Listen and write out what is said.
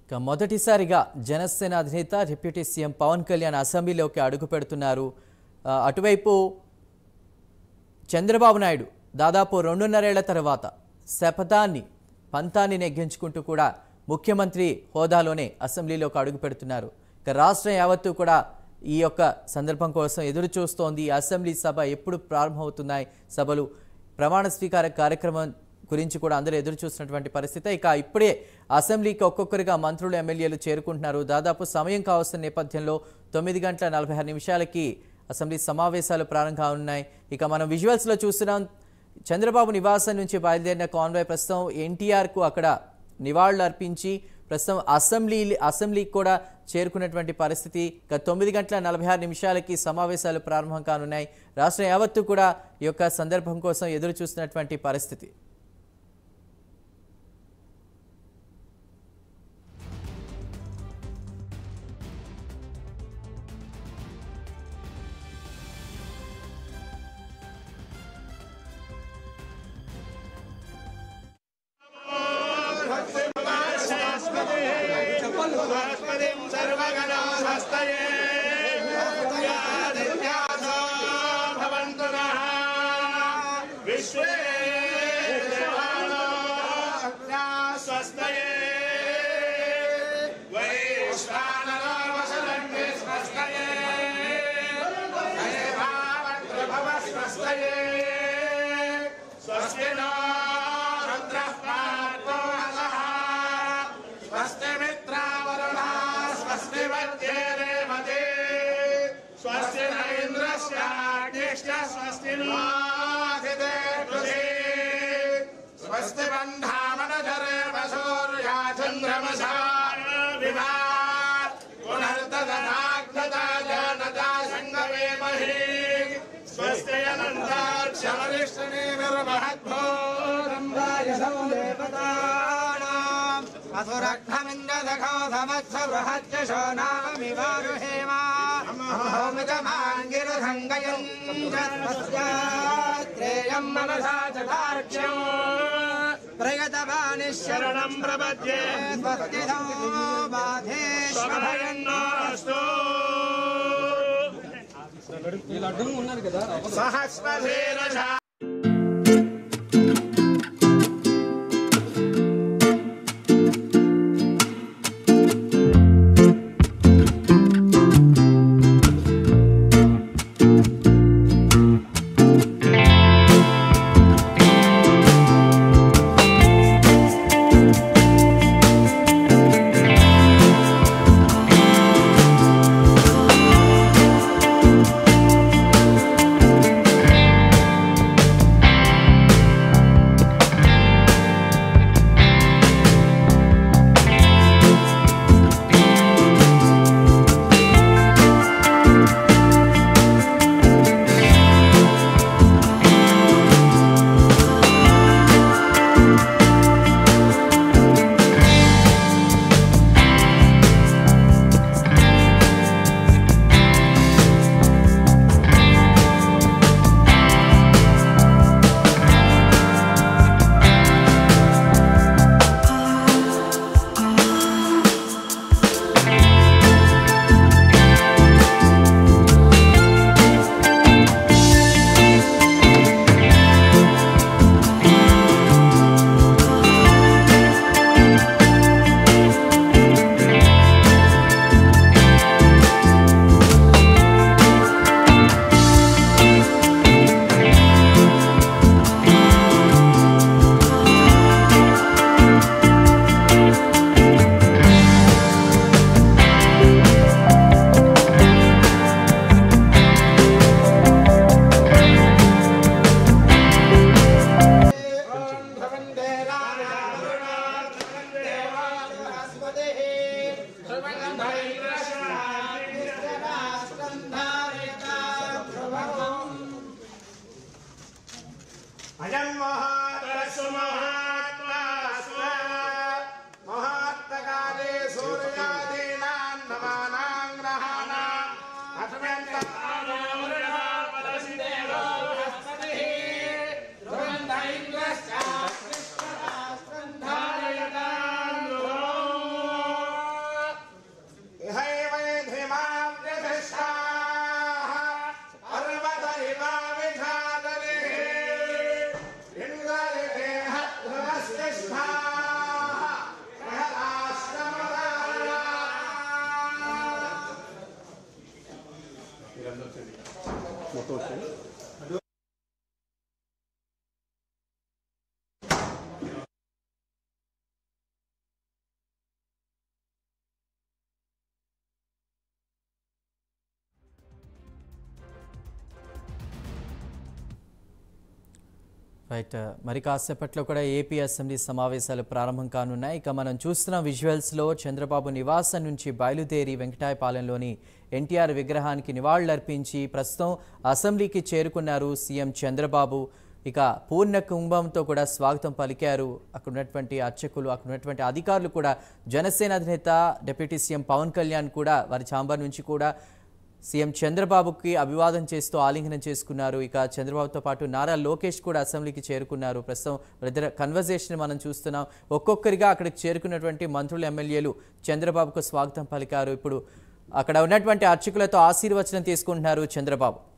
ఇక మొదటిసారిగా జనసేన అధినేత డిప్యూటీ సీఎం పవన్ కళ్యాణ్ అసెంబ్లీలోకి అడుగు పెడుతున్నారు ఆ, అటువైపు చంద్రబాబు నాయుడు దాదాపు రెండున్నరేళ్ల తర్వాత శపథాన్ని పంతాన్ని నెగ్గించుకుంటూ కూడా ముఖ్యమంత్రి హోదాలోనే అసెంబ్లీలోకి అడుగు పెడుతున్నారు ఇక రాష్ట్రం యావత్తు కూడా ఈ యొక్క సందర్భం కోసం ఎదురు చూస్తోంది ఈ అసెంబ్లీ సభ ఎప్పుడు ప్రారంభమవుతున్నాయి సభలు ప్రమాణ స్వీకార కార్యక్రమం గురించి కూడా అందరూ ఎదురు చూస్తున్నటువంటి పరిస్థితి ఇక ఇప్పుడే అసెంబ్లీకి ఒక్కొక్కరిగా మంత్రులు ఎమ్మెల్యేలు చేరుకుంటున్నారు దాదాపు సమయం కావాల్సిన నేపథ్యంలో తొమ్మిది గంటల నలభై ఆరు నిమిషాలకి అసెంబ్లీ సమావేశాలు ప్రారంభం కానున్నాయి ఇక మనం విజువల్స్లో చూస్తున్నాం చంద్రబాబు నివాసం నుంచి బయలుదేరిన కాన్వాయ్ ప్రస్తుతం ఎన్టీఆర్కు అక్కడ నివాళులు అర్పించి ప్రస్తుతం అసెంబ్లీ అసెంబ్లీకి కూడా చేరుకున్నటువంటి పరిస్థితి ఇక తొమ్మిది గంటల నలభై ఆరు నిమిషాలకి సమావేశాలు ప్రారంభం కానున్నాయి రాష్ట్రం యావత్తు కూడా ఈ యొక్క సందర్భం కోసం ఎదురు చూస్తున్నటువంటి పరిస్థితి బృహస్పతిం సర్వగణాస్తయే ఆదిత్యాసో భవంతు నః విశ్వే దేవానో స్వస్తయే వైశ్వానరో వసరంగే స్వస్తయే దేవావత్రభవ స్వస్తయే స్వస్తి నో రుద్రః పార్థో అసః స్వస్తి మిత్రావరుణా స్వస్తి మధ్యే రేమతే స్వస్తి నైంద్రస్యాగ్నిశ్చ స్వస్తి నాథితే పృథి స్వస్తి బంధామనజరేమ సూర్యా చంద్రమసా విభా పునర్దదాగ్నతా జానతా సంగమేమహి స్వస్తి అనంతాక్షమరిష్టనే నిర్మహద్భోరంభాయ దేవతానాం असुरघ्नमिन्ददघो समत्स बृहत्यशो नामिवारुहेमा अहोमितमाङ्गिरसङ्गयम् जन्मस्यात्रेयम् मनसा चतार्क्ष्यम् प्रयतवाणि शरणम् प्रपद्ये स्वस्तिनो बाधेश्वरयन् శుభయన్నోస్తు సహస్రధీరజ అయం మహాత్మసు మహాత్మా స్వ మహాత్మకాలే సూర్యాదీనాం నమానాం గ్రహాణాం అథమెంతేవో హస్తది ధ్రువంధైంద్రశ్చాస్త్రాస్త్రం ధారయతాం రైట్ మరి కాసేపట్లో కూడా ఏపీ అసెంబ్లీ సమావేశాలు ప్రారంభం కానున్నాయి ఇక మనం చూస్తున్న విజువల్స్లో చంద్రబాబు నివాసం నుంచి బయలుదేరి వెంకటాయపాలెంలోని ఎన్టీఆర్ విగ్రహానికి నివాళులర్పించి ప్రస్తుతం అసెంబ్లీకి చేరుకున్నారు సీఎం చంద్రబాబు ఇక పూర్ణ కుంభంతో కూడా స్వాగతం పలికారు అక్కడ ఉన్నటువంటి అర్చకులు అక్కడ ఉన్నటువంటి అధికారులు కూడా జనసేన అధినేత డిప్యూటీ సీఎం పవన్ కళ్యాణ్ కూడా వారి చాంబర్ నుంచి కూడా సీఎం చంద్రబాబుకి అభివాదం చేస్తూ ఆలింగనం చేసుకున్నారు ఇక చంద్రబాబుతో పాటు నారా లోకేష్ కూడా అసెంబ్లీకి చేరుకున్నారు ప్రస్తుతం ఇద్దరు కన్వర్జేషన్ మనం చూస్తున్నాం ఒక్కొక్కరిగా అక్కడికి చేరుకున్నటువంటి మంత్రులు ఎమ్మెల్యేలు చంద్రబాబుకు స్వాగతం పలికారు ఇప్పుడు అక్కడ ఉన్నటువంటి అర్చకులతో ఆశీర్వచనం తీసుకుంటున్నారు చంద్రబాబు